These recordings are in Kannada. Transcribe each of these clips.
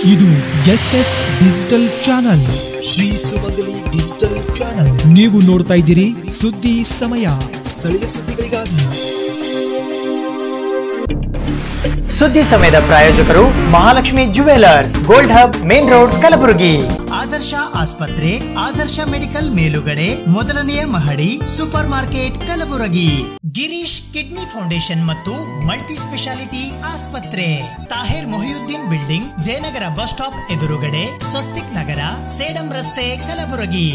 ಇದು S S digital channel Shri Sumangali digital channel ನೀವು ನೋಡ್ತಾ ಇದ್ದೀರಿ ಸುದ್ದಿ ಸಮಯ ಸ್ಥಳೀಯ ಸುದ್ದಿಗಳಿಗಾಗಿ ಸುದ್ದಿ ಸಮಯದ ಪ್ರಾಯೋಜಕರು Mahalakshmi jewellers gold hub main road Kalaburagi Adarsh ಆಸ್ಪತ್ರೆ ಆದರ್ಶ ಮೆಡಿಕಲ್ ಮೇಲುಗಡೆ ಮೊದಲನೆಯ ಮಹಡಿ super market Kalaburagi Girish kidney foundation ಮತ್ತು ಮಲ್ಟಿ ಸ್ಪೆಷಾಲಿಟಿ ಆಸ್ಪತ್ರೆ Tahir Mohiuddin building Jayanagar bus stop ಎದುರುಗಡೆ ಸ್ವಸ್ತಿಕ್ ನಗರ ಸೇಡಂ ರಸ್ತೆ ಕಲಬುರಗಿ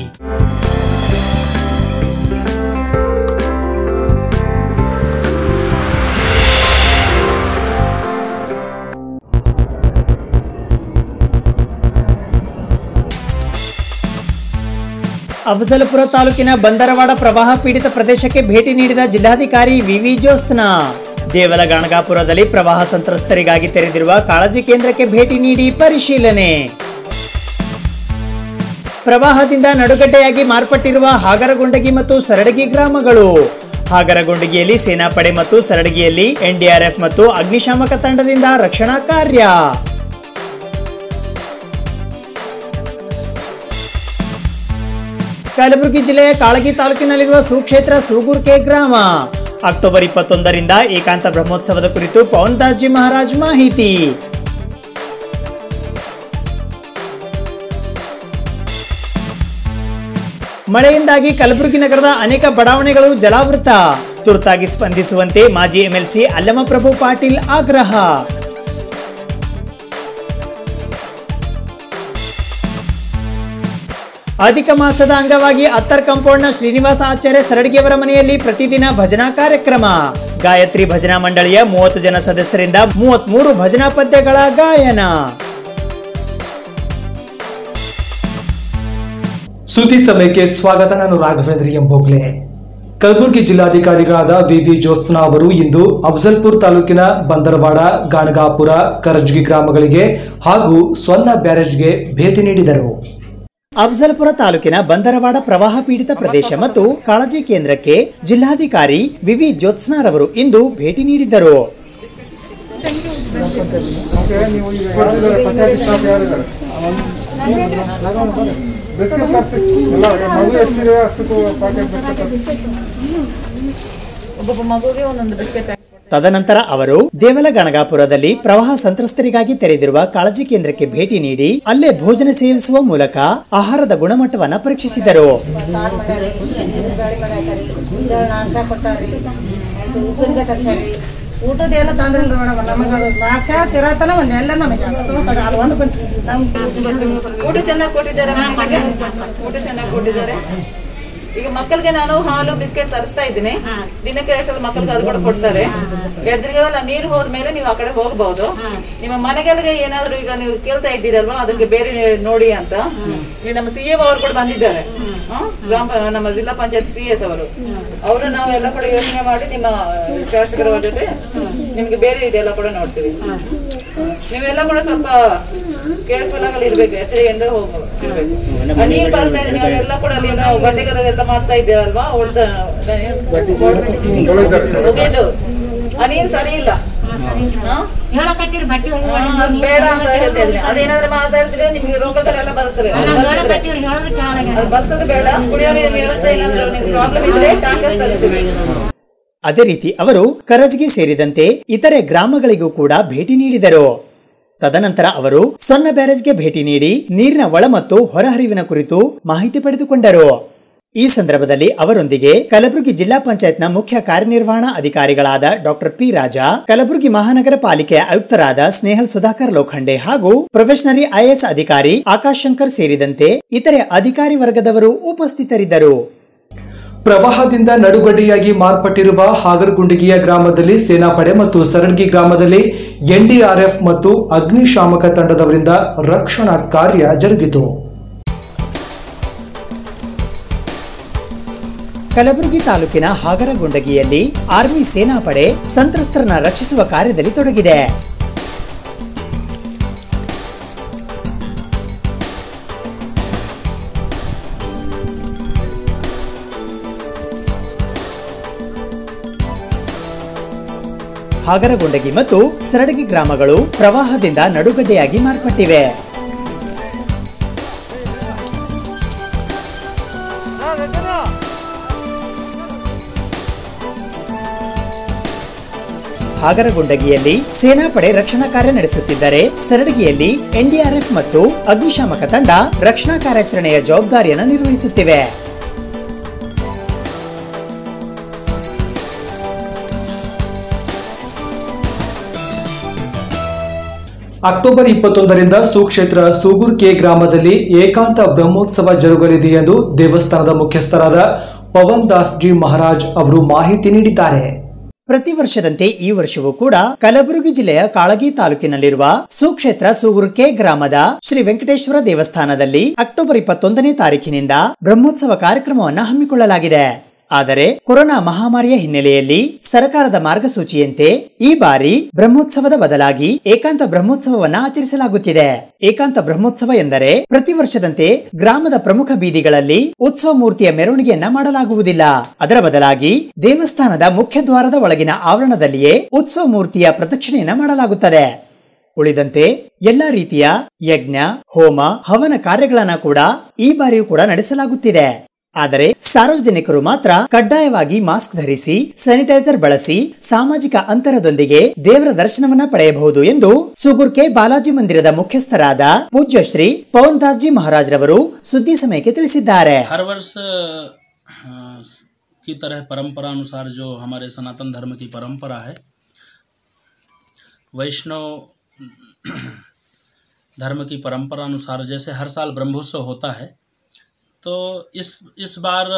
ಅಫಜಲಪುರ ತಾಲೂಕಿನ ಬಂದರವಾಡ ಪ್ರವಾಹ ಪೀಡಿತ ಪ್ರದೇಶಕ್ಕೆ ಭೇಟಿ ನೀಡಿದ ಜಿಲ್ಲಾಧಿಕಾರಿ ವಿವಿ ಜ್ಯೋತ್ಸ್ನಾ ದೇವಲಗಾಣಗಾಪುರದಲ್ಲಿ ಪ್ರವಾಹ ಸಂತ್ರಸ್ತರಿಗಾಗಿ ತೆರೆದಿರುವ ಕಾಳಜಿ ಕೇಂದ್ರಕ್ಕೆ ಭೇಟಿ ನೀಡಿ ಪರಿಶೀಲನೆ ಪ್ರವಾಹದಿಂದ ನಡುಗಡ್ಡೆಯಾಗಿ ಮಾರ್ಪಟ್ಟಿರುವ ಹಾಗರಗುಂಡಗಿ ಮತ್ತು ಸರಡಗಿ ಗ್ರಾಮಗಳು ಹಾಗರಗುಂಡಗಿಯಲ್ಲಿ ಸೇನಾಪಡೆ ಮತ್ತು ಸರಡಗಿಯಲ್ಲಿ ಎನ್ಡಿಆರ್ಎಫ್ ಮತ್ತು ಅಗ್ನಿಶಾಮಕ ತಂಡದಿಂದ ರಕ್ಷಣಾ ಕಾರ್ಯ ಕಲಬುರಗಿ ಜಿಲ್ಲೆಯ ಕಾಳಗಿ ತಾಲೂಕಿನಲ್ಲಿರುವ ಸುಕ್ಷೇತ್ರ ಸೂಗೂರ್ಕೆ ಗ್ರಾಮ ಅಕ್ಟೋಬರ್ ಇಪ್ಪತ್ತೊಂದರಿಂದ ಏಕಾಂತ ಬ್ರಹ್ಮೋತ್ಸವದ ಕುರಿತು ಪವನ್ ದಾಸ್ ಜಿ ಮಹಾರಾಜ್ ಮಾಹಿತಿ ಮಳೆಯಿಂದಾಗಿ ಕಲಬುರಗಿ ನಗರದ ಅನೇಕ ಬಡಾವಣೆಗಳು ಜಲಾವೃತ ತುರ್ತಾಗಿ ಸ್ಪಂದಿಸುವಂತೆ ಮಾಜಿ ಎಂಎಲ್ಸಿ ಅಲ್ಲಮಪ್ರಭು ಪಾಟೀಲ್ ಆಗ್ರಹ ಅಧಿಕ ಮಾಸದ ಅಂಗವಾಗಿ ಅತ್ತರ್ ಕಾಂಪೌಂಡ್ನ ಶ್ರೀನಿವಾಸ ಆಚಾರ್ಯ ಸರಡಿಗೆಯವರ ಮನೆಯಲ್ಲಿ ಪ್ರತಿದಿನ ಭಜನಾ ಕಾರ್ಯಕ್ರಮ ಗಾಯತ್ರಿ ಭಜನಾ ಮಂಡಳಿಯ ಮೂವತ್ತು ಜನ ಸದಸ್ಯರಿಂದ ಮೂವತ್ಮೂರು ಭಜನಾ ಪದ್ಯಗಳ ಗಾಯನ ಸುದ್ದಿ ಸಮಯಕ್ಕೆ ಸ್ವಾಗತ ನಾನು ರಾಘವೇಂದ್ರ ಎಂಬೋಗ್ಲೆ ಕಲಬುರಗಿ ಜಿಲ್ಲಾಧಿಕಾರಿಗಳಾದ ವಿವಿ ಜ್ಯೋತ್ಸ್ನಾ ಅವರು ಇಂದು ಅಫಜಲ್ಪುರ್ ತಾಲೂಕಿನ ಬಂದರವಾಡ ಗಾಣಗಾಪುರ ಕರಜ್ಗಿ ಗ್ರಾಮಗಳಿಗೆ ಹಾಗೂ ಸ್ವರ್ಣ ಬ್ಯಾರೇಜ್ಗೆ ಭೇಟಿ ನೀಡಿದರು ಅಫಜಲ್ಪುರ ತಾಲೂಕಿನ ಬಂದರವಾಡ ಪ್ರವಾಹ ಪೀಡಿತ ಪ್ರದೇಶ ಮತ್ತು ಕಾಳಜಿ ಕೇಂದ್ರಕ್ಕೆ ಜಿಲ್ಲಾಧಿಕಾರಿ ವಿವಿ ಜ್ಯೋತ್ಸ್ನಾರವರು ಇಂದು ಭೇಟಿ ನೀಡಿದ್ದರು ಬಿಸ್ಕೆಟ್ ತರಿಸಿ ಎಲ್ಲ ಮಗು ಎಷ್ಟಿದೆ ಅಷ್ಟು ಪ್ಯಾಕೆಟ್ ಬಿಸ್ಕೆಟ್ ಒಬ್ಬೊಬ್ಬ ಮಗುಗೆ ಒಂದೊಂದು ಬಿಸ್ಕೆಟ್ ತದನಂತರ ಅವರು ದೇವಲಗಣಗಾಪುರದಲ್ಲಿ ಪ್ರವಾಹ ಸಂತ್ರಸ್ತರಿಗಾಗಿ ತೆರೆದಿರುವ ಕಾಳಜಿ ಕೇಂದ್ರಕ್ಕೆ ಭೇಟಿ ನೀಡಿ ಅಲ್ಲೇ ಭೋಜನ ಸೇವಿಸುವ ಮೂಲಕ ಆಹಾರದ ಗುಣಮಟ್ಟವನ್ನ ಪರೀಕ್ಷಿಸಿದರು ನಾಷ್ಟ ಕೊಟ್ಟಾರ್ರಿ ಆಯ್ತು ಉಪ್ಪಿನಕಾಯಿ ತರ್ಸಾರಿ ಊಟದ ಏನು ತೊಂದ್ರೆ ಇಲ್ಲ ಮೇಡಮ್ ನಮಗೆ ಅದು ಸಾಕ್ಷಾತ್ ಇರತನ ಒಂದು ಎಲ್ಲ ನಮಗೆ ಅದು ಒಂದು ಊಟ ಚೆನ್ನಾಗಿ ಕೊಟ್ಟಿದ್ದಾರೆ ಮಕ್ಕಳಿಗೆ ಊಟ ಚೆನ್ನಾಗಿ ಕೊಟ್ಟಿದ್ದಾರೆ ಈಗ ಮಕ್ಕಳಿಗೆ ನಾನು ಹಾಲು ಬಿಸ್ಕೆಟ್ ತರಿಸ್ತಾ ಇದ್ದೀನಿ ದಿನಕ್ಕೆ ಎರಡು ಸಲ ಮಕ್ಕಳಿಗೆ ಅದು ಕೂಡ ಕೊಡ್ತಾರೆ ಎರಡು ದಿನಗಳ ನೀರು ಹೋದ್ಮೇಲೆ ನೀವು ಆ ಕಡೆ ಹೋಗ್ಬಹುದು ನಿಮ್ಮ ಮನೆಗಳಿಗೆ ಏನಾದ್ರು ಈಗ ನೀವು ಕೇಳ್ತಾ ಇದ್ದೀರಲ್ವಾ ಅದಕ್ಕೆ ಬೇರೆ ನೋಡಿ ಅಂತ ಈಗ ನಮ್ಮ ಸಿ ಎಂ ಅವರು ಕೂಡ ಬಂದಿದ್ದಾರೆ ಹ್ಮ್? ಗ್ರಾಮ ಪ- ನಮ್ಮ ಜಿಲ್ಲಾ ಪಂಚಾಯತ್ ಸಿ ಎಸ್ ಅವರು ಅವರು ನಾವು ಎಲ್ಲ ಕೂಡ ಯೋಚನೆ ಮಾಡಿ ನಿಮ್ಮ ಶಾಸಕರ ಜೊತೆ ನಿಮ್ಗೆ ಬೇರೆ ಇದೆಲ್ಲ ಕೂಡ ನೋಡ್ತೀವಿ ನೀವೆಲ್ಲ ಕೂಡ ಸ್ವಲ್ಪ ಕೇರ್ಫುಲ್ ಆಗಿ ಇರ್ಬೇಕು ಎಚ್ಚರಿಕೆಯಿಂದ ಹೋಗ್ಬೇಕು ಆ ನೀರ್ ಬರ್ತಾ ಇದೆ ನೀವೆಲ್ಲ ಕೂಡ ಅಲ್ಲಿ ನಾವು ಬಂಡೆಗಳೆಲ್ಲ ಮಾಡ್ತಾ ಇದ್ದೀರಲ್ವಾ ಉಳ್ದ ಮುಗಿದು ಆ ನೀರ್ ಸರಿ ಇಲ್ಲ ಹಾ? ಹೇಳಕತ್ತೀರಿ ಬಟ್ಟಿ ಒಗ್ದು ಹಾ, ಅದ್ ಬೇಡ ಅಂತ ಹೇಳ್ತಾ ಇದ್ದೀನಿ ಅದೇನಾದ್ರೂ ಮಾತಾಡಿದ್ರೆ ನಿಮ್ಗೆ ರೋಗಗಳೆಲ್ಲ ಬರ್ತದೆ ಅದು ಬರ್ತದೆ. ಹೇಳಕತ್ತೀರಿ ಹೇಳಿದ್ರೆ ಕೇಳಲ್ಲ ಅದು ಬರ್ಸೋದು ಬೇಡ ಕುಡಿಯೋ ನೀರಿನ ವ್ಯವಸ್ಥೆ ಏನಾದ್ರು ನಿಮ್ಗೆ ಪ್ರಾಬ್ಲಮ್ ಇದ್ರೆ ಟ್ಯಾಂಕರ್ ತರಿಸ್ತೀವಿ ಅದೇ ರೀತಿ ಅವರು ಕರಜ್ಗಿ ಸೇರಿದಂತೆ ಇತರೆ ಗ್ರಾಮಗಳಿಗೂ ಕೂಡ ಭೇಟಿ ನೀಡಿದರು ತದನಂತರ ಅವರು ಸ್ವರ್ಣ ಬ್ಯಾರೇಜ್ಗೆ ಭೇಟಿ ನೀಡಿ ನೀರಿನ ಒಳ ಮತ್ತು ಹೊರಹರಿವಿನ ಕುರಿತು ಮಾಹಿತಿ ಪಡೆದುಕೊಂಡರು ಈ ಸಂದರ್ಭದಲ್ಲಿ ಅವರೊಂದಿಗೆ ಕಲಬುರಗಿ ಜಿಲ್ಲಾ ಪಂಚಾಯತ್ನ ಮುಖ್ಯ ಕಾರ್ಯನಿರ್ವಹಣಾ ಅಧಿಕಾರಿಗಳಾದ ಡಾಕ್ಟರ್ ಪಿ ರಾಜಾ ಕಲಬುರಗಿ ಮಹಾನಗರ ಪಾಲಿಕೆಯ ಆಯುಕ್ತರಾದ ಸ್ನೇಹಲ್ ಸುಧಾಕರ್ ಲೋಖಂಡೆ ಹಾಗೂ ಪ್ರೊಫೆಷನರಿ ಐಎಎಸ್ ಅಧಿಕಾರಿ ಆಕಾಶ್ ಶಂಕರ್ ಸೇರಿದಂತೆ ಇತರೆ ಅಧಿಕಾರಿ ವರ್ಗದವರು ಉಪಸ್ಥಿತರಿದ್ದರು ಪ್ರವಾಹದಿಂದ ನಡುಗಡ್ಡೆಯಾಗಿ ಮಾರ್ಪಟ್ಟಿರುವ ಹಾಗರಗುಂಡಿಗಿಯ ಗ್ರಾಮದಲ್ಲಿ ಸೇನಾಪಡೆ ಮತ್ತು ಸರಡ್ಗಿ ಗ್ರಾಮದಲ್ಲಿ ಎನ್ಡಿಆರ್ಎಫ್ ಮತ್ತು ಅಗ್ನಿಶಾಮಕ ತಂಡದವರಿಂದ ರಕ್ಷಣಾ ಕಾರ್ಯ ಜರುಗಿತು ಕಲಬುರಗಿ ತಾಲೂಕಿನ ಹಾಗರಗುಂಡಗಿಯಲ್ಲಿ ಆರ್ಮಿ ಸೇನಾಪಡೆ ಸಂತ್ರಸ್ತರನ್ನ ರಕ್ಷಿಸುವ ಕಾರ್ಯದಲ್ಲಿ ತೊಡಗಿದೆ ಹಾಗರಗೊಂಡಗಿ ಮತ್ತು ಸರಡಗಿ ಗ್ರಾಮಗಳು ಪ್ರವಾಹದಿಂದ ನಡುಗಡ್ಡೆಯಾಗಿ ಮಾರ್ಪಟ್ಟಿವೆ ಹಾಗರಗುಂಡಗಿಯಲ್ಲಿ ಸೇನಾಪಡೆ ರಕ್ಷಣಾ ಕಾರ್ಯ ನಡೆಸುತ್ತಿದ್ದರೆ ಸರಡಗಿಯಲ್ಲಿ ಎನ್ಡಿಆರ್ಎಫ್ ಮತ್ತು ಅಗ್ನಿಶಾಮಕ ತಂಡ ರಕ್ಷಣಾ ಕಾರ್ಯಾಚರಣೆಯ ಜವಾಬ್ದಾರಿಯನ್ನು ನಿರ್ವಹಿಸುತ್ತಿವೆ ಅಕ್ಟೋಬರ್ ಇಪ್ಪತ್ತೊಂದರಿಂದ ಸುಕ್ಷೇತ್ರ ಸೂಗೂರ್ ಕೆ ಗ್ರಾಮದಲ್ಲಿ ಏಕಾಂತ ಬ್ರಹ್ಮೋತ್ಸವ ಜರುಗಲಿದೆ ಎಂದು ದೇವಸ್ಥಾನದ ಮುಖ್ಯಸ್ಥರಾದ ಪವನ್ ದಾಸ್ ಜಿ ಮಹಾರಾಜ್ ಅವರು ಮಾಹಿತಿ ನೀಡಿದ್ದಾರೆ ಪ್ರತಿ ವರ್ಷದಂತೆ ಈ ವರ್ಷವೂ ಕೂಡ ಕಲಬುರಗಿ ಜಿಲ್ಲೆಯ ಕಾಳಗಿ ತಾಲೂಕಿನಲ್ಲಿರುವ ಸುಕ್ಷೇತ್ರ ಸೂಗುರ್ಕೆ ಗ್ರಾಮದ ಶ್ರೀ ವೆಂಕಟೇಶ್ವರ ದೇವಸ್ಥಾನದಲ್ಲಿ ಅಕ್ಟೋಬರ್ ಇಪ್ಪತ್ತೊಂದನೇ ತಾರೀಕಿನಿಂದ ಬ್ರಹ್ಮೋತ್ಸವ ಕಾರ್ಯಕ್ರಮವನ್ನು ಹಮ್ಮಿಕೊಳ್ಳಲಾಗಿದೆ ಆದರೆ ಕೊರೋನಾ ಮಹಾಮಾರಿಯ ಹಿನ್ನೆಲೆಯಲ್ಲಿ ಸರ್ಕಾರದ ಮಾರ್ಗಸೂಚಿಯಂತೆ ಈ ಬಾರಿ ಬ್ರಹ್ಮೋತ್ಸವದ ಬದಲಾಗಿ ಏಕಾಂತ ಬ್ರಹ್ಮೋತ್ಸವವನ್ನ ಆಚರಿಸಲಾಗುತ್ತಿದೆ ಏಕಾಂತ ಬ್ರಹ್ಮೋತ್ಸವ ಎಂದರೆ ಪ್ರತಿ ವರ್ಷದಂತೆ ಗ್ರಾಮದ ಪ್ರಮುಖ ಬೀದಿಗಳಲ್ಲಿ ಉತ್ಸವ ಮೂರ್ತಿಯ ಮೆರವಣಿಗೆಯನ್ನ ಮಾಡಲಾಗುವುದಿಲ್ಲ ಅದರ ಬದಲಾಗಿ ದೇವಸ್ಥಾನದ ಮುಖ್ಯ ದ್ವಾರದ ಒಳಗಿನ ಆವರಣದಲ್ಲಿಯೇ ಉತ್ಸವ ಮೂರ್ತಿಯ ಪ್ರದಕ್ಷಿಣೆಯನ್ನ ಮಾಡಲಾಗುತ್ತದೆ ಉಳಿದಂತೆ ಎಲ್ಲಾ ರೀತಿಯ ಯಜ್ಞ ಹೋಮ ಹವನ ಕಾರ್ಯಗಳನ್ನ ಕೂಡ ಈ ಬಾರಿಯೂ ಕೂಡ ನಡೆಸಲಾಗುತ್ತಿದೆ ಆದರೆ ಸಾರ್ವಜನಿಕರು ಮಾತ್ರ ಕಡ್ಡಾಯವಾಗಿ ಮಾಸ್ಕ್ ಧರಿಸಿ ಸ್ಯಾನಿಟೈಸರ್ ಬಳಸಿ ಸಾಮಾಜಿಕ ಅಂತರದೊಂದಿಗೆ ದೇವರ ದರ್ಶನವನ್ನ ಪಡೆಯಬಹುದು ಎಂದು ಸುಗುರ್ಕೆ ಬಾಲಾಜಿ ಮಂದಿರದ ಮುಖ್ಯಸ್ಥರಾದ ಪೂಜ್ಯ ಶ್ರೀ ಪವನ್ ದಾಸ್ ಜಿ ಮಹಾರಾಜ್ ರವರು ಸುದ್ದಿ ಸಮಯಕ್ಕೆ ತಿಳಿಸಿದ್ದಾರೆ हर वर्ष अ, की तरह परंपरा अनुसार जो हमारे सनातन धर्म की परंपरा है वैष्णव धर्म की परंपरा अनुसार जैसे हर साल ब्रह्मोत्सव होता है तो इस इस बार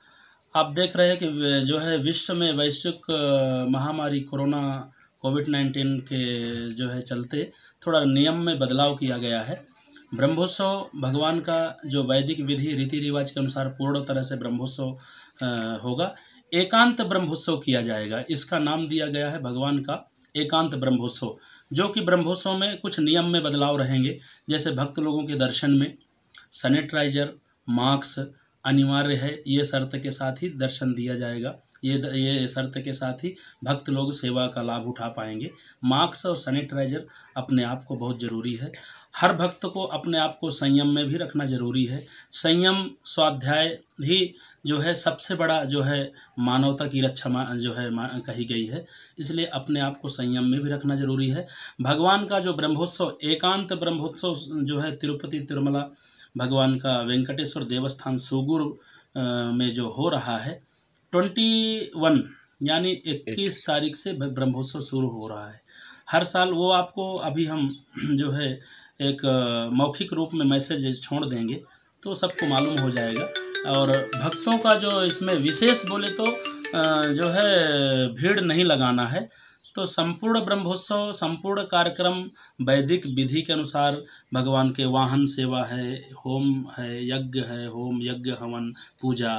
आप देख रहे हैं कि वे- जो है विश्व में वैश्विक अ, महामारी कोरोना कोविड नाइन्टीन के जो है चलते थोड़ा नियम में बदलाव किया गया है ब्रह्मोत्सव भगवान का जो वैदिक विधि रीति रिवाज के अनुसार पूर्ण तरह से ब्रह्मोत्सव अ, होगा एकांत ब्रह्मोत्सव किया जाएगा इसका नाम दिया गया है भगवान का एकांत ब्रह्मोत्सव जो कि ब्रह्मोत्सव में कुछ नियम में बदलाव रहेंगे जैसे भक्त लोगों के दर्शन में सैनिटाइजर मास्क अनिवार्य है ये शर्त के साथ ही दर्शन दिया जाएगा ये ये शर्त के साथ ही भक्त लोग सेवा का लाभ उठा पाएंगे मास्क और सैनिटाइजर अपने आप को बहुत ज़रूरी है हर भक्त को अपने आप को संयम में भी रखना जरूरी है संयम स्वाध्याय ही जो है सबसे बड़ा जो है मानवता की रक्षा मा- जो है मा- कही गई है इसलिए अपने आप को संयम में भी रखना जरूरी है भगवान का जो ब्रह्मोत्सव एकांत ब्रह्मोत्सव जो है तिरुपति तिरुमला भगवान का वेंकटेश्वर देवस्थान सुगुर अ, में जो हो रहा है ट्वेंटी वन यानी इक्कीस तारीख से ब- ब्रह्मोत्सव शुरू हो रहा है हर साल वो आपको अभी हम जो है एक अ, मौखिक रूप में मैसेज छोड़ देंगे तो सबको मालूम हो जाएगा और भक्तों का जो इसमें विशेष बोले तो अ, जो है भीड़ नहीं लगाना है तो संपूर्ण ब्रह्मोत्सव संपूर्ण कार्यक्रम वैदिक विधि के अनुसार भगवान के वाहन सेवा है होम है यज्ञ है होम यज्ञ हवन पूजा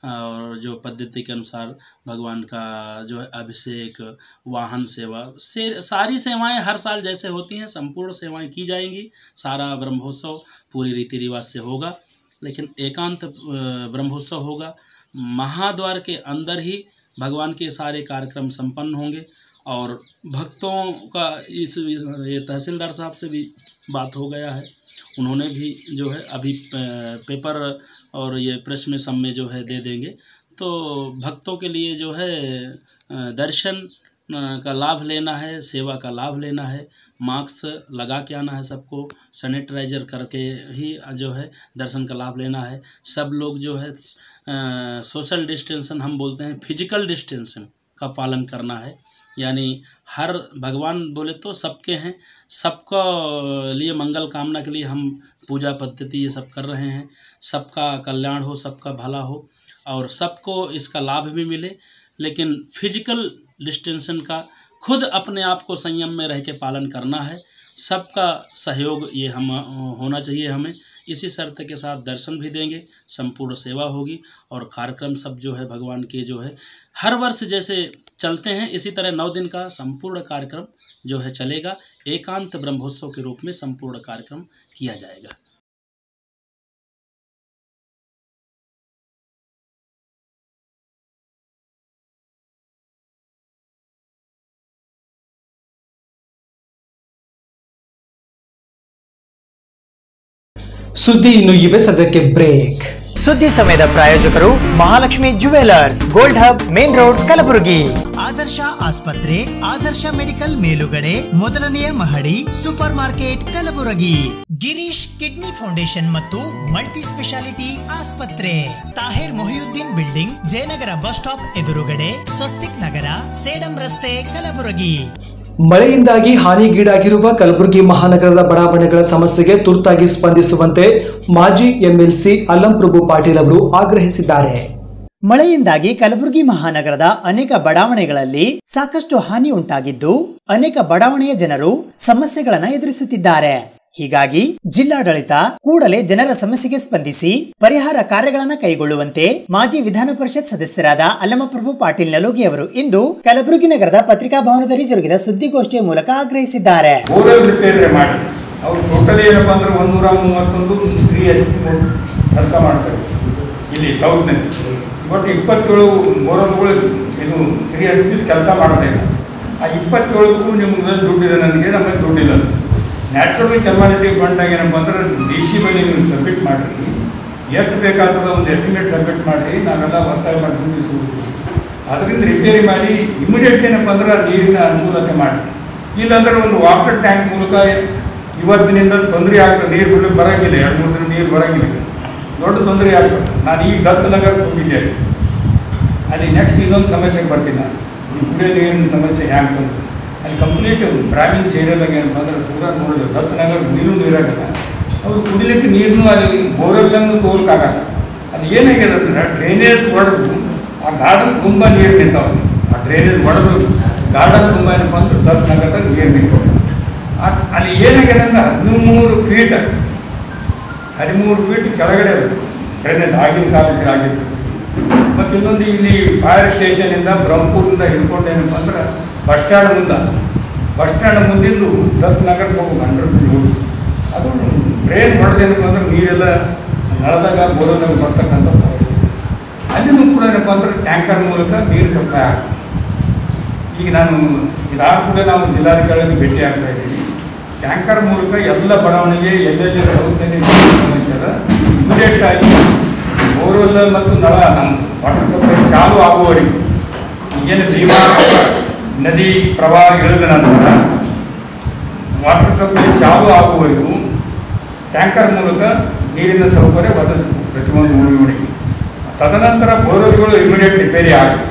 और जो पद्धति के अनुसार भगवान का जो है अभिषेक वाहन सेवा से सारी सेवाएं हर साल जैसे होती हैं संपूर्ण सेवाएं की जाएंगी सारा ब्रह्मोत्सव पूरी रीति रिवाज से होगा लेकिन एकांत अ, ब्रह्मोत्सव होगा महाद्वार के अंदर ही भगवान के सारे कार्यक्रम संपन्न होंगे और भक्तों का इस ये तहसीलदार साहब से भी बात हो गया है उन्होंने भी जो है अभी अ, पेपर और ये प्रेस में सब में जो है दे देंगे तो भक्तों के लिए जो है अ, दर्शन अ, का लाभ लेना है सेवा का लाभ लेना है मास्क लगा के आना है सबको सैनिटाइजर करके ही जो है दर्शन का लाभ लेना है सब लोग जो है अ, सोशल डिस्टेंसन हम बोलते हैं फिजिकल डिस्टेंसन का पालन करना है यानी हर भगवान बोले तो सबके हैं सबका लिए मंगल कामना के लिए हम पूजा पद्धति ये सब कर रहे हैं सबका कल्याण हो सबका भला हो और सबको इसका लाभ भी मिले लेकिन फिजिकल डिस्टेंशन का खुद अपने आप को संयम में रह के पालन करना है सबका सहयोग ये हम होना चाहिए हमें इसी शर्त के साथ दर्शन भी देंगे संपूर्ण सेवा होगी और कार्यक्रम सब जो है भगवान के जो है हर वर्ष जैसे चलते हैं इसी तरह नौ दिन का संपूर्ण कार्यक्रम जो है चलेगा एकांत ब्रह्मोत्सव के रूप में संपूर्ण कार्यक्रम किया जाएगा ಸುದ್ದಿ ಇನ್ನು ಇವೆ ಸದ್ಯಕ್ಕೆ ಬ್ರೇಕ್ ಸುದ್ದಿ ಸಮಯದ ಪ್ರಾಯೋಜಕರು Mahalakshmi jewellers gold hub main road Kalaburagi Adarsh ಆಸ್ಪತ್ರೆ ಆದರ್ಶ ಮೆಡಿಕಲ್ ಮೇಲುಗಡೆ ಮೊದಲನೆಯ ಮಹಡಿ super market Kalaburagi Girish kidney foundation ಮತ್ತು ಮಲ್ಟಿ ಸ್ಪೆಷಾಲಿಟಿ ಆಸ್ಪತ್ರೆ Tahir Mohiuddin building Jayanagar bus stop ಎದುರುಗಡೆ ಸ್ವಸ್ತಿಕ್ ನಗರ ಸೇಡಂ ರಸ್ತೆ ಕಲಬುರಗಿ ಮಳೆಯಿಂದಾಗಿ ಹಾನಿಗೀಡಾಗಿರುವ ಕಲಬುರಗಿ ಮಹಾನಗರದ ಬಡಾವಣೆಗಳ ಸಮಸ್ಯೆಗೆ ತುರ್ತಾಗಿ ಸ್ಪಂದಿಸುವಂತೆ ಮಾಜಿ ಎಂಎಲ್ಸಿ ಅಲ್ಲಂಪ್ರಭು ಪಾಟೀಲ್ ಅವರು ಆಗ್ರಹಿಸಿದ್ದಾರೆ ಮಳೆಯಿಂದಾಗಿ ಕಲಬುರಗಿ ಮಹಾನಗರದ ಅನೇಕ ಬಡಾವಣೆಗಳಲ್ಲಿ ಸಾಕಷ್ಟು ಹಾನಿ ಉಂಟಾಗಿದ್ದು ಅನೇಕ ಬಡಾವಣೆಯ ಜನರು ಸಮಸ್ಯೆಗಳನ್ನ ಎದುರಿಸುತ್ತಿದ್ದಾರೆ ಹೀಗಾಗಿ ಜಿಲ್ಲಾಡಳಿತ ಕೂಡಲೇ ಜನರ ಸಮಸ್ಯೆಗೆ ಸ್ಪಂದಿಸಿ ಪರಿಹಾರ ಕಾರ್ಯಗಳನ್ನ ಕೈಗೊಳ್ಳುವಂತೆ ಮಾಜಿ ವಿಧಾನ ಪರಿಷತ್ ಸದಸ್ಯರಾದ ಅಲ್ಲಮಪ್ರಭು ಪಾಟೀಲ್ ನಲೋಗಿ ಅವರು ಇಂದು ಕಲಬುರಗಿ ನಗರದ ಪತ್ರಿಕಾ ಭವನದಲ್ಲಿ ಜರುಗಿದ ಸುದ್ದಿಗೋಷ್ಠಿಯ ಮೂಲಕ ಆಗ್ರಹಿಸಿದ್ದಾರೆ ಬೋರ್ವೆಲ್ ರಿಪೇರಿ ಮಾಡಿ ಅವ್ರು ಟೋಟಲಿ ಏನಪ್ಪ ಅಂದ್ರೆ ಒಂದೂರ ಮೂವತ್ತೊಂದು ತ್ರೀ ಎಚ್ ಕೆಲಸ ಮಾಡ್ತಾರೆ ಇಲ್ಲಿ ಸೌತ್ನಲ್ಲಿ ಒಟ್ಟು ಇಪ್ಪತ್ತೇಳು ಬೋರ್ವೆಲ್ಗಳು ಇದು ತ್ರೀ ಎಚ್ ಪಿ ಕೆಲಸ ಮಾಡ್ತಾ ಇಲ್ಲ ಆ ಇಪ್ಪತ್ತೇಳಕ್ಕೂ ನಿಮ್ಗೆ ದುಡ್ಡಿದೆ ನನಗೆ ನಮಗೆ ದುಡ್ಡಿಲ್ಲ ನ್ಯಾಚುರಲ್ ಕೆಮಾಲಿಟಿ ಫಂಡಾಗ ಏನಪ್ಪ ಅಂದ್ರೆ ಡಿ ಸಿ ಬಳಿ ನೀವು ಸಬ್ಮಿಟ್ ಮಾಡಿರಿ ಎಷ್ಟು ಬೇಕಾಗ್ತದೆ ಒಂದು ಎಸ್ಟಿಮೇಟ್ ಸಬ್ಮಿಟ್ ಮಾಡಿರಿ ನಾವೆಲ್ಲ ಒತ್ತಾಯ ಮಾಡಿ ದುಡ್ಡಿಸ್ಬೋದು ಅದರಿಂದ ರಿಪೇರಿ ಮಾಡಿ ಇಮಿಡಿಯೇಟ್ ಏನಪ್ಪ ಅಂದ್ರೆ ನೀರಿನ ಅನುಕೂಲತೆ ಮಾಡಿ ಇಲ್ಲಾಂದ್ರೆ ಒಂದು ವಾಟರ್ ಟ್ಯಾಂಕ್ ಮೂಲಕ ಇವತ್ತಿನಿಂದ ತೊಂದರೆ ಆಗ್ತದೆ ನೀರು ಬಿಡಲಿಕ್ಕೆ ಬರೋಂಗಿಲ್ಲ ಎರಡು ಮೂರು ದಿನ ನೀರು ಬರೋಂಗಿಲ್ಲ ದೊಡ್ಡ ತೊಂದರೆ ಆಗ್ತದೆ ನಾನು ಈಗ ದತ್ತನಗರ ಹೋಗಿದ್ದೆ ಅಲ್ಲಿ ನೆಕ್ಸ್ಟ್ ಇನ್ನೊಂದು ಸಮಸ್ಯೆಗೆ ಬರ್ತೀನಿ ನಾನು ಈ ಕುಡಿಯೋ ನೀರಿನ ಸಮಸ್ಯೆ ಹ್ಯಾಂಗೆ ಬಂತು ಅಲ್ಲಿ ಕಂಪ್ಲೀಟ್ ಬ್ರಾಹ್ಮಿನ್ಸ್ ಏರಿಯಾದಾಗ ಏನಪ್ಪ ಅಂದ್ರೆ ಪೂರ ನೋಡಿದ್ರು ದತ್ತನಗರ ನೀರು ನೀರಾಗಲ್ಲ ಅವ್ರು ಕುಡಿಲಿಕ್ಕೆ ನೀರನ್ನು ಅಲ್ಲಿ ಬೋರಲ್ಲಂಗೂ ತೋಲ್ಕಾಗಲ್ಲ ಅದು ಏನಾಗಿದೆ ಅಂದ್ರೆ ಡ್ರೈನೇಜ್ ಹೊಡೆದು ಆ ಗಾರ್ಡನ್ ತುಂಬ ನೀರು ನಿಂತಾವೆ ಆ ಡ್ರೈನೇಜ್ ಹೊಡೆದು ಗಾರ್ಡನ್ ತುಂಬ ಏನಪ್ಪ ಅಂದ್ರೆ ದತ್ತನಗರದಾಗ ನೀರು ನಿಂತಾವೆ ಆ- ಅಲ್ಲಿ ಏನಾಗಿದೆ ಅಂದ್ರೆ ಹದಿಮೂರು ಫೀಟ್ ಹದಿಮೂರು ಫೀಟ್ ಕೆಳಗಡೆ ಡ್ರೈನೇಜ್ ಆಗಿನ ಕಾಲಕ್ಕೆ ಆಗಿತ್ತು ಮತ್ತು ಇನ್ನೊಂದು ಇಲ್ಲಿ ಫೈರ್ ಸ್ಟೇಷನಿಂದ ಬ್ರಹ್ಮಪುರದಿಂದ ಹಿಡ್ಕೊಂಡು ಏನಪ್ಪ ಅಂದ್ರೆ ಬಸ್ ಸ್ಟ್ಯಾಂಡ್ ಮುಂದೆ ಬಸ್ ಸ್ಟ್ಯಾಂಡ್ ಮುಂದಿಂದು ದತ್ ನಗರಕ್ಕೆ ಹೋಗಿ ಹಂಡ್ರೆಡ್ ರೋಡ್ ಅದು ಡ್ರೈನ್ ಹೊಡೆದೇನಪ್ಪ ಅಂದ್ರೆ ನೀರೆಲ್ಲ ನಳದಾಗ ಬೋರದಾಗ ಬರ್ತಕ್ಕಂಥ ಪರಿಸ್ಥಿತಿ ಅಲ್ಲಿನೂ ಕೂಡ ಏನಪ್ಪ ಅಂದ್ರೆ ಟ್ಯಾಂಕರ್ ಮೂಲಕ ನೀರು ಸಪ್ಲೈ ಆಗ್ತದೆ ಈಗ ನಾನು ಇದಾದ ಕೂಡ ನಾವು ಜಿಲ್ಲಾಧಿಕಾರಿಗೆ ಭೇಟಿ ಆಗ್ತಾ ಇದ್ದೀವಿ ಟ್ಯಾಂಕರ್ ಮೂಲಕ ಎಲ್ಲ ಬಡಾವಣೆಗೆ ಎಲ್ಲೆಲ್ಲಿ ಸೌಕರ್ಯ ಸಮಸ್ಯೆ ಇಮಿಡಿಯೇಟ್ ಆಗಿ ಬೋರ್ವೆಲ್ ಮತ್ತು ನಳ ನಮ್ಮ ವಾಟರ್ ಸಪ್ಲೈ ಚಾಲು ಆಗುವವರೆಗೂ ಈಗೇನು ಭೀಮಾ ನದಿ ಪ್ರವಾಹ ಇಳಿದ ನಂತರ ವಾಟರ್ ಸಪ್ಲೈ ಚಾಲು ಆಗುವವರೆಗೂ ಟ್ಯಾಂಕರ್ ಮೂಲಕ ನೀರಿನ ಸೌಕರ್ಯ ಒದಗಿಸಬೇಕು ಪ್ರತಿಯೊಂದು ಊರುಗಳಿಗೆ ತದನಂತರ ಬೋರ್ವೆಲ್ಗಳು ಇಮಿಡಿಯೇಟ್ ರಿಪೇರಿ ಆಗಬೇಕು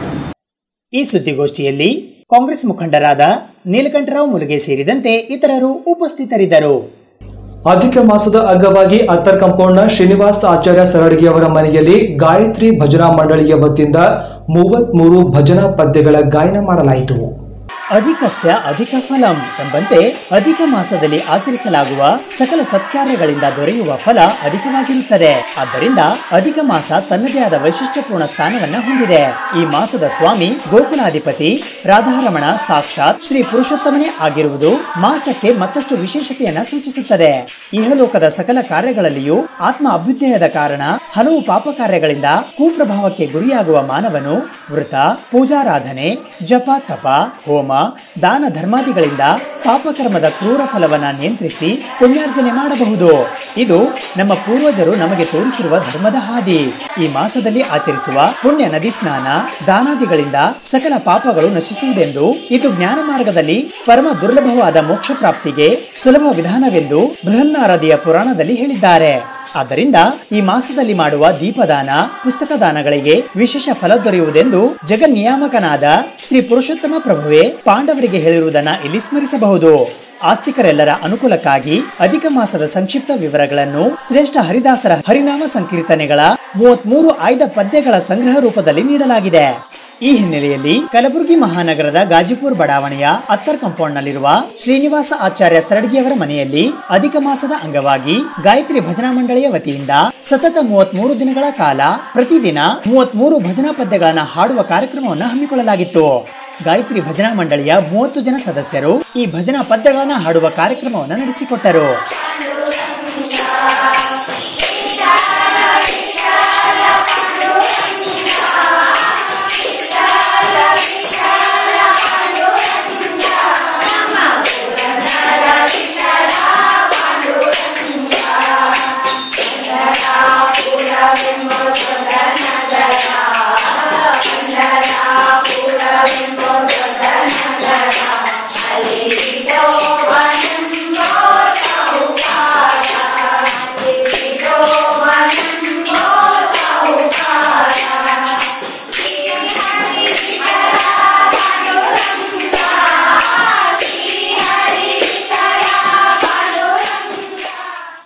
ಈ ಸುದ್ದಿಗೋಷ್ಠಿಯಲ್ಲಿ ಕಾಂಗ್ರೆಸ್ ಮುಖಂಡರಾದ ನೀಲಕಂಠರಾವ್ ಮುಲುಗೆ ಸೇರಿದಂತೆ ಇತರರು ಉಪಸ್ಥಿತರಿದ್ದರು ಅಧಿಕ ಮಾಸದ ಅಂಗವಾಗಿ ಅತ್ತರ್ ಕಾಂಪೌಂಡ್ನ ಶ್ರೀನಿವಾಸ್ ಆಚಾರ್ಯ ಸರಡಗಿ ಅವರ ಮನೆಯಲ್ಲಿ ಗಾಯತ್ರಿ ಭಜನಾ ಮಂಡಳಿಯ ವತಿಯಿಂದ ಮೂವತ್ಮೂರು ಭಜನಾ ಪದ್ಯಗಳ ಗಾಯನ ಮಾಡಲಾಯಿತು ಅಧಿಕಸ್ಯ ಅಧಿಕ ಫಲಂ ಎಂಬಂತೆ ಅಧಿಕ ಮಾಸದಲ್ಲಿ ಆಚರಿಸಲಾಗುವ ಸಕಲ ಸತ್ಕಾರ್ಯಗಳಿಂದ ದೊರೆಯುವ ಫಲ ಅಧಿಕವಾಗಿರುತ್ತದೆ ಆದ್ದರಿಂದ ಅಧಿಕ ಮಾಸ ತನ್ನದೇ ಆದ ವೈಶಿಷ್ಟ್ಯಪೂರ್ಣ ಸ್ಥಾನವನ್ನ ಹೊಂದಿದೆ ಈ ಮಾಸದ ಸ್ವಾಮಿ ಗೋಕುಲಾಧಿಪತಿ ರಾಧಾರಮಣ ಸಾಕ್ಷಾತ್ ಶ್ರೀ ಪುರುಷೋತ್ತಮನೇ ಆಗಿರುವುದು ಮಾಸಕ್ಕೆ ಮತ್ತಷ್ಟು ವಿಶೇಷತೆಯನ್ನ ಸೂಚಿಸುತ್ತದೆ ಇಹಲೋಕದ ಸಕಲ ಕಾರ್ಯಗಳಲ್ಲಿಯೂ ಆತ್ಮ ಅಭ್ಯುದಯದ ಕಾರಣ ಹಲವು ಪಾಪ ಕಾರ್ಯಗಳಿಂದ ಕುಪ್ರಭಾವಕ್ಕೆ ಗುರಿಯಾಗುವ ಮಾನವನು ವೃತ ಪೂಜಾರಾಧನೆ ಜಪ ತಪ ಹೋಮ ದಾನ ಧರ್ಮಾದಿಗಳಿಂದ ಪಾಪಕರ್ಮದ ಕ್ರೂರ ಫಲವನ್ನ ನಿಯಂತ್ರಿಸಿ ಪುಣ್ಯಾರ್ಜನೆ ಮಾಡಬಹುದು ಇದು ನಮ್ಮ ಪೂರ್ವಜರು ನಮಗೆ ತೋರಿಸಿರುವ ಧರ್ಮದ ಹಾದಿ ಈ ಮಾಸದಲ್ಲಿ ಆಚರಿಸುವ ಪುಣ್ಯ ನದಿ ಸ್ನಾನ ದಾನಾದಿಗಳಿಂದ ಸಕಲ ಪಾಪಗಳು ನಶಿಸುವುದೆಂದು ಇದು ಜ್ಞಾನ ಮಾರ್ಗದಲ್ಲಿ ಪರಮ ದುರ್ಲಭವಾದ ಮೋಕ್ಷ ಪ್ರಾಪ್ತಿಗೆ ಸುಲಭ ವಿಧಾನವೆಂದು ಬೃಹನ್ನಾರದಿಯ ಪುರಾಣದಲ್ಲಿ ಹೇಳಿದ್ದಾರೆ ಆದ್ದರಿಂದ ಈ ಮಾಸದಲ್ಲಿ ಮಾಡುವ ದೀಪದಾನ ಪುಸ್ತಕ ದಾನಗಳಿಗೆ ವಿಶೇಷ ಫಲ ದೊರೆಯುವುದೆಂದು ಜಗನ್ನಿಯಾಮಕನಾದ ಶ್ರೀ ಪುರುಷೋತ್ತಮ ಪ್ರಭುವೆ ಪಾಂಡವರಿಗೆ ಹೇಳಿರುವುದನ್ನ ಇಲ್ಲಿ ಸ್ಮರಿಸಬಹುದು ಆಸ್ತಿಕರೆಲ್ಲರ ಅನುಕೂಲಕ್ಕಾಗಿ ಅಧಿಕ ಮಾಸದ ಸಂಕ್ಷಿಪ್ತ ವಿವರಗಳನ್ನು ಶ್ರೇಷ್ಠ ಹರಿದಾಸರ ಹರಿನಾಮ ಸಂಕೀರ್ತನೆಗಳ ಮೂವತ್ಮೂರು ಆಯ್ದ ಪದ್ಯಗಳ ಸಂಗ್ರಹ ರೂಪದಲ್ಲಿ ನೀಡಲಾಗಿದೆ ಈ ಹಿನ್ನೆಲೆಯಲ್ಲಿ ಕಲಬುರಗಿ ಮಹಾನಗರದ ಗಾಜಿಪುರ್ ಬಡಾವಣೆಯ ಅತ್ತರ್ ಕಾಂಪೌಂಡ್ನಲ್ಲಿರುವ ಶ್ರೀನಿವಾಸ ಆಚಾರ್ಯ ಸರಡ್ಗಿಯವರ ಮನೆಯಲ್ಲಿ ಅಧಿಕ ಮಾಸದ ಅಂಗವಾಗಿ ಗಾಯತ್ರಿ ಭಜನಾ ಮಂಡಳಿಯ ವತಿಯಿಂದ ಸತತ ಮೂವತ್ಮೂರು ದಿನಗಳ ಕಾಲ ಪ್ರತಿದಿನ ಮೂವತ್ಮೂರು ಭಜನಾ ಪದ್ಯಗಳನ್ನು ಹಾಡುವ ಕಾರ್ಯಕ್ರಮವನ್ನು ಹಮ್ಮಿಕೊಳ್ಳಲಾಗಿತ್ತು ಗಾಯತ್ರಿ ಭಜನಾ ಮಂಡಳಿಯ ಮೂವತ್ತು ಜನ ಸದಸ್ಯರು ಈ ಭಜನಾ ಪದ್ಯಗಳನ್ನು ಹಾಡುವ ಕಾರ್ಯಕ್ರಮವನ್ನು ನಡೆಸಿಕೊಟ್ಟರು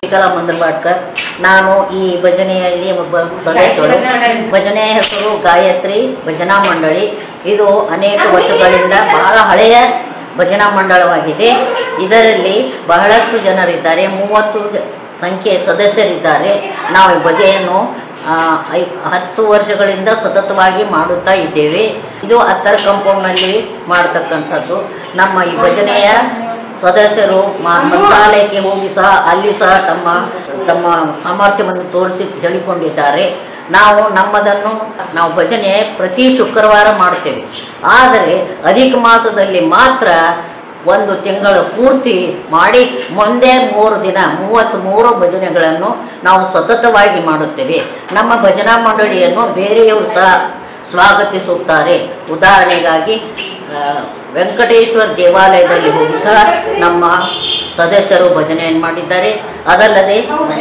ಕಲಾ ಮಂದರ್ವಾಡ್ಕರ್ ನಾನು ಈ ಭಜನೆಯಲ್ಲಿ ಒಬ್ಬ ಸದಸ್ಯರು ಭಜನೆಯ ಹೆಸರು ಗಾಯತ್ರಿ ಭಜನಾ ಮಂಡಳಿ ಇದು ಅನೇಕ ವರ್ಷಗಳಿಂದ ಬಹಳ ಹಳೆಯ ಭಜನಾ ಮಂಡಳವಾಗಿದೆ ಇದರಲ್ಲಿ ಬಹಳಷ್ಟು ಜನರಿದ್ದಾರೆ ಮೂವತ್ತು ಜ- ಸಂಖ್ಯೆಯ ಸದಸ್ಯರಿದ್ದಾರೆ ನಾವು ಈ ಭಜನೆಯನ್ನು ಆ, ಐ- ಹತ್ತು ವರ್ಷಗಳಿಂದ ಸತತವಾಗಿ ಮಾಡುತ್ತಾ ಇದ್ದೇವೆ ಇದು ಅತ್ತರ ಕಂಪೌಂಡ್ನಲ್ಲಿ ಮಾಡತಕ್ಕಂಥದ್ದು ನಮ್ಮ ಈ ಭಜನೆಯ ಸದಸ್ಯರು ಮ- ಮಂತ್ರಾಲಯಕ್ಕೆ ಹೋಗಿ ಸಹ ಅಲ್ಲಿ ಸಹ ತಮ್ಮ ತಮ್ಮ ಸಾಮರ್ಥ್ಯವನ್ನು ತೋರಿಸಿ ಹೇಳಿಕೊಂಡಿದ್ದಾರೆ ನಾವು ನಮ್ಮದನ್ನು ನಾವು ಭಜನೆ ಪ್ರತಿ ಶುಕ್ರವಾರ ಮಾಡ್ತೇವೆ ಆದರೆ ಅಧಿಕ ಮಾಸದಲ್ಲಿ ಮಾತ್ರ ಒಂದು ತಿಂಗಳು ಪೂರ್ತಿ ಮಾಡಿ ಮುಂದೆ ಮೂರು ದಿನ ಮೂವತ್ತ್ ಮೂರು ಭಜನೆಗಳನ್ನು ನಾವು ಸತತವಾಗಿ ಮಾಡುತ್ತೇವೆ ನಮ್ಮ ಭಜನಾ ಮಂಡಳಿಯನ್ನು ಬೇರೆಯವರು ಸಹ ಸ್ವಾಗತಿಸುತ್ತಾರೆ ಉದಾಹರಣೆಗಾಗಿ ಆ, ವೆಂಕಟೇಶ್ವರ ದೇವಾಲಯದಲ್ಲಿ ಹೋಗಿ ಸಹ ನಮ್ಮ ಸದಸ್ಯರು ಭಜನೆಯನ್ನು ಮಾಡಿದ್ದಾರೆ ಅದಲ್ಲದೆ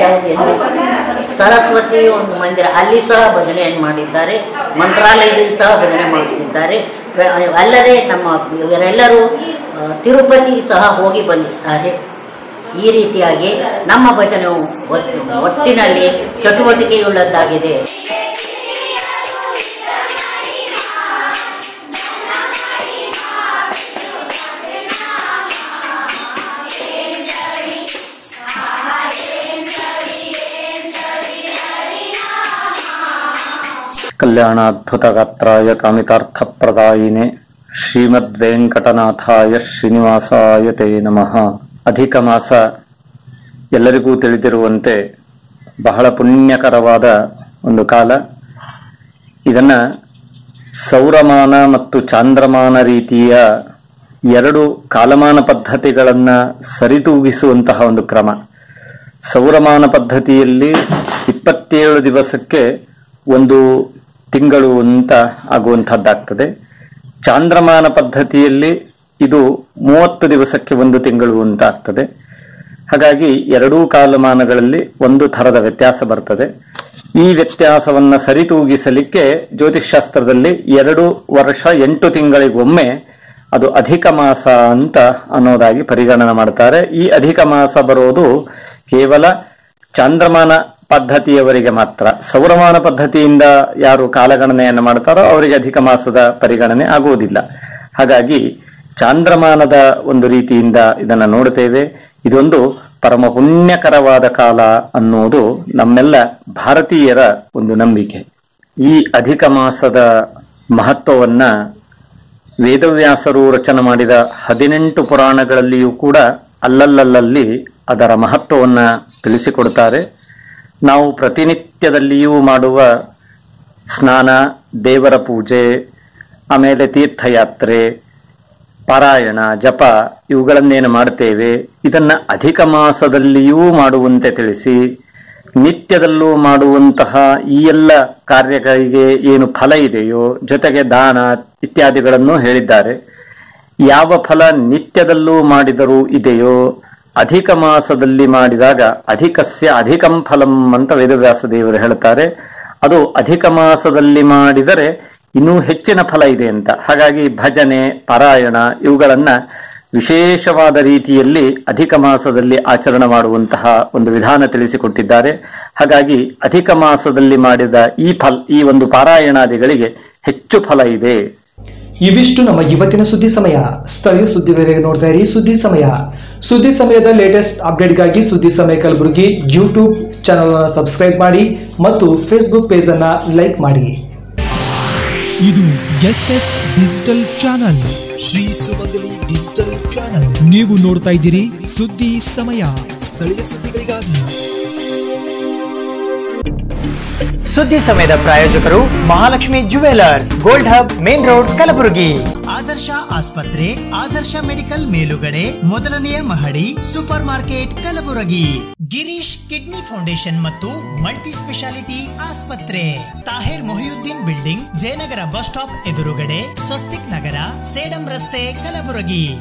ಸರಸ್ವತಿ ಒಂದು ಮಂದಿರ ಅಲ್ಲಿ ಸಹ ಭಜನೆಯನ್ನು ಮಾಡಿದ್ದಾರೆ ಮಂತ್ರಾಲಯದಲ್ಲಿ ಸಹ ಭಜನೆ ಮಾಡುತ್ತಿದ್ದಾರೆ ವೆ- ಅಲ್ಲದೆ ನಮ್ಮ ಇವರೆಲ್ಲರೂ ಆ, ತಿರುಪತಿ ಸಹ ಹೋಗಿ ಬಂದಿದ್ದಾರೆ ಈ ರೀತಿಯಾಗಿ ನಮ್ಮ ಭಜನೆಯು ಒಟ್ಟು- ಒಟ್ಟಿನಲ್ಲಿ ಚಟುವಟಿಕೆಯುಳ್ಳದ್ದಾಗಿದೆ ಕಲ್ಯಾಣಾದ್ಭುತಗಾತ್ರಾಯ ಕಾಮಿತಾರ್ಥಪ್ರದಾಯಿನೆ ಶ್ರೀಮದ್ವೆಂಕಟನಾಥಾಯ ಶ್ರೀನಿವಾಸಾಯ ತೇ ನಮಃ ಅಧಿಕ ಮಾಸ ಎಲ್ಲರಿಗೂ ತಿಳಿದಿರುವಂತೆ ಬಹಳ ಪುಣ್ಯಕರವಾದ ಒಂದು ಕಾಲ ಇದನ್ನ ಸೌರಮಾನ ಮತ್ತು ಚಾಂದ್ರಮಾನ ರೀತಿಯ ಎರಡು ಕಾಲಮಾನ ಪದ್ಧತಿಗಳನ್ನು ಸರಿತೂಗಿಸುವಂತಹ ಒಂದು ಕ್ರಮ ಸೌರಮಾನ ಪದ್ಧತಿಯಲ್ಲಿ ಇಪ್ಪತ್ತೇಳು ದಿವಸಕ್ಕೆ ಒಂದು ತಿಂಗಳು ಅಂತ ಆಗುವಂತಹದ್ದಾಗ್ತದೆ ಚಾಂದ್ರಮಾನ ಪದ್ಧತಿಯಲ್ಲಿ ಇದು ಮೂವತ್ತು ದಿವಸಕ್ಕೆ ಒಂದು ತಿಂಗಳು ಅಂತ ಆಗ್ತದೆ ಹಾಗಾಗಿ ಎರಡೂ ಕಾಲಮಾನಗಳಲ್ಲಿ ಒಂದು ಥರದ ವ್ಯತ್ಯಾಸ ಬರ್ತದೆ ಈ ವ್ಯತ್ಯಾಸವನ್ನ ಸರಿತೂಗಿಸಲಿಕ್ಕೆ ಜ್ಯೋತಿಷ್ಶಾಸ್ತ್ರದಲ್ಲಿ ಎರಡು ವರ್ಷ ಎಂಟು ತಿಂಗಳಿಗೊಮ್ಮೆ ಅದು ಅಧಿಕ ಮಾಸ ಅಂತ ಅನ್ನೋದಾಗಿ ಪರಿಗಣನೆ ಮಾಡ್ತಾರೆ ಈ ಅಧಿಕ ಮಾಸ ಬರೋದು ಕೇವಲ ಚಾಂದ್ರಮಾನ ಪದ್ಧತಿಯವರಿಗೆ ಮಾತ್ರ ಸೌರಮಾನ ಪದ್ಧತಿಯಿಂದ ಯಾರು ಕಾಲಗಣನೆಯನ್ನು ಮಾಡ್ತಾರೋ ಅವರಿಗೆ ಅಧಿಕ ಮಾಸದ ಪರಿಗಣನೆ ಆಗುವುದಿಲ್ಲ ಹಾಗಾಗಿ ಚಾಂದ್ರಮಾನದ ಒಂದು ರೀತಿಯಿಂದ ಇದನ್ನು ನೋಡುತ್ತೇವೆ ಇದೊಂದು ಪರಮ ಪುಣ್ಯಕರವಾದ ಕಾಲ ಅನ್ನುವುದು ನಮ್ಮೆಲ್ಲ ಭಾರತೀಯರ ಒಂದು ನಂಬಿಕೆ ಈ ಅಧಿಕ ಮಾಸದ ಮಹತ್ವವನ್ನ ವೇದವ್ಯಾಸರು ರಚನೆ ಮಾಡಿದ ಹದಿನೆಂಟು ಪುರಾಣಗಳಲ್ಲಿಯೂ ಕೂಡ ಅಲ್ಲಲ್ಲಲ್ಲಿ ಅದರ ಮಹತ್ವವನ್ನ ತಿಳಿಸಿಕೊಡ್ತಾರೆ ನಾವು ಪ್ರತಿನಿತ್ಯದಲ್ಲಿಯೂ ಮಾಡುವ ಸ್ನಾನ ದೇವರ ಪೂಜೆ ಆಮೇಲೆ ತೀರ್ಥಯಾತ್ರೆ ಪಾರಾಯಣ ಜಪ ಇವುಗಳನ್ನೇನು ಮಾಡ್ತೇವೆ ಇದನ್ನ ಅಧಿಕ ಮಾಸದಲ್ಲಿಯೂ ಮಾಡುವಂತೆ ತಿಳಿಸಿ ನಿತ್ಯದಲ್ಲೂ ಮಾಡುವಂತಹ ಈ ಎಲ್ಲ ಕಾರ್ಯಗಳಿಗೆ ಏನು ಫಲ ಇದೆಯೋ ಜೊತೆಗೆ ದಾನ ಇತ್ಯಾದಿಗಳನ್ನು ಹೇಳಿದ್ದಾರೆ ಯಾವ ಫಲ ನಿತ್ಯದಲ್ಲೂ ಮಾಡಿದರೂ ಇದೆಯೋ ಅಧಿಕ ಮಾಸದಲ್ಲಿ ಮಾಡಿದಾಗ ಅಧಿಕಸ್ಯ ಅಧಿಕಂ ಫಲಂ ಅಂತ ವೇದವ್ಯಾಸ ದೇವರು ಹೇಳ್ತಾರೆ ಅದು ಅಧಿಕ ಮಾಸದಲ್ಲಿ ಮಾಡಿದರೆ ಇನ್ನೂ ಹೆಚ್ಚಿನ ಫಲ ಇದೆ ಅಂತ ಹಾಗಾಗಿ ಭಜನೆ ಪಾರಾಯಣ ಇವುಗಳನ್ನ ವಿಶೇಷವಾದ ರೀತಿಯಲ್ಲಿ ಅಧಿಕ ಮಾಸದಲ್ಲಿ ಆಚರಣೆ ಮಾಡುವಂತಹ ಒಂದು ವಿಧಾನ ತಿಳಿಸಿಕೊಟ್ಟಿದ್ದಾರೆ ಹಾಗಾಗಿ ಅಧಿಕ ಮಾಸದಲ್ಲಿ ಮಾಡಿದ ಈ ಫಲ ಈ ಒಂದು ಪಾರಾಯಣಾದಿಗಳಿಗೆ ಹೆಚ್ಚು ಫಲ ಇದೆ ಇವಿಷ್ಟು ನಮ್ಮ ಇವತ್ತಿನ ಸುದ್ದಿ ಸಮಯ ಸ್ಥಳೀಯ ಸುದ್ದಿಗಳಿಗೆ ನೋಡ್ತಾ ಇರಿ ಸುದ್ದಿ ಸಮಯ ಸುದ್ದಿ ಸಮಯದ ಲೇಟೆಸ್ಟ್ ಅಪ್ಡೇಟ್ಗಾಗಿ ಸುದ್ದಿ ಸಮಯ ಕಲಬುರಗಿ ಯೂಟ್ಯೂಬ್ ಚಾನಲ್ ಅನ್ನು ಸಬ್ಸ್ಕ್ರೈಬ್ ಮಾಡಿ ಮತ್ತು ಫೇಸ್ಬುಕ್ ಪೇಜ್ ಅನ್ನ ಲೈಕ್ ಮಾಡಿ ಇದು S S digital channel Shri Sumangali digital channel ನೀವು ನೋಡ್ತಾ ಇದ್ದೀರಿ ಸುದ್ದಿ ಸಮಯ ಸ್ಥಳೀಯ ಸುದ್ದಿಗಳಿಗಾಗಿ ಸುದ್ದಿ ಸಮಯದ ಪ್ರಾಯೋಜಕರು Mahalakshmi jewellers gold hub main road Kalaburagi Adarsh ಆಸ್ಪತ್ರೆ ಆದರ್ಶ ಮೆಡಿಕಲ್ ಮೇಲುಗಡೆ ಮೊದಲನೆಯ ಮಹಡಿ super market Kalaburagi Girish kidney foundation ಮತ್ತು ಮಲ್ಟಿ ಸ್ಪೆಷಾಲಿಟಿ ಆಸ್ಪತ್ರೆ Tahir Mohiuddin building Jayanagar bus stop ಎದುರುಗಡೆ ಸ್ವಸ್ತಿಕ್ ನಗರ ಸೇಡಂ ರಸ್ತೆ ಕಲಬುರಗಿ